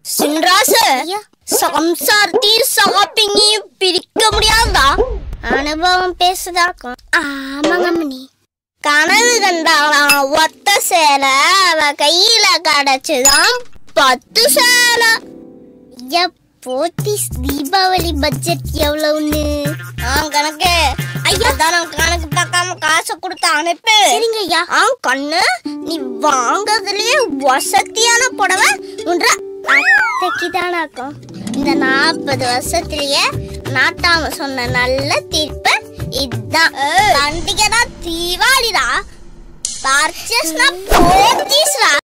சின்ராசு சம்சாரத்தையும் ஷாப்பிங்கையும் பிரிக்க முடியாதா அனுபவம் பேசுதாக்கும் ஆமாங்க அம்மனி கனவு கண்டாளாம் ஒத்த சேலை அவ கையில கிடைச்சுதான் பத்து சேலை ஐயா போத்தீஸ் தீபாவளி பட்ஜெட் எவ்வளவுன்னு ஆ கணக்கு ஐயா தான் கணக்கு பார்க்காம காசை கொடுத்து அனுப்பு சரிங்க ஐயா ஆ கண்ணு நீ வாங்கறதுலயே வசதியான புடவை உன்ற அத்தைக்கு தானாக்கும் இந்த நாற்பது வருஷத்துலயே நாட்டாம சொன்ன நல்ல தீர்ப்பு இதுதான் பண்டிகை தான் தீபாவளிடா பர்ச்சேஸ்னா போத்தீஸ்ரா